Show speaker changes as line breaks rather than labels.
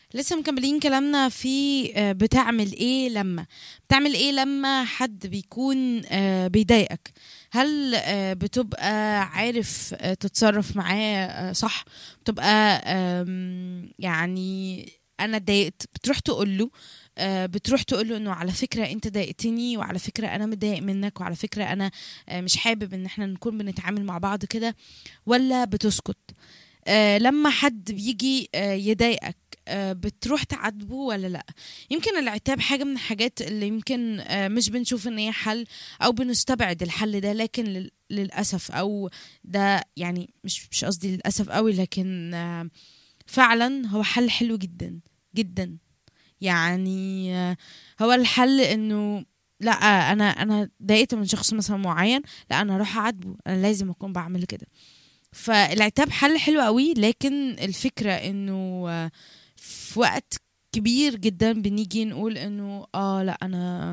لسه مكملين كلامنا في آه، بتعمل ايه لما بتعمل ايه لما حد بيكون آه، بيضايقك هل آه، بتبقى عارف آه، تتصرف معاه آه، صح بتبقى آم، يعني انا اتضايقت بتروح تقول له آه، بتروح تقول له انه على فكره انت ضايقتني وعلى فكره انا متضايق منك وعلى فكره انا آه، مش حابب ان احنا نكون بنتعامل مع بعض كده ولا بتسكت آه، لما حد بيجي آه، يضايقك آه، بتروح تعاتبه ولا لا يمكن العتاب حاجة من الحاجات اللي يمكن آه، مش بنشوف ان هي حل او بنستبعد الحل ده لكن لل- للأسف او ده يعني مش مش قصدي للأسف قوي لكن آه، فعلا هو حل حلو جدا جدا يعني آه، هو الحل انه لا انا انا ضايقت من شخص مثلا معين لا انا اروح اعاتبه انا لازم اكون بعمل كده فالعتاب حل حلو قوي لكن الفكرة انه آه، في وقت كبير جدا بنيجي نقول انه اه لا انا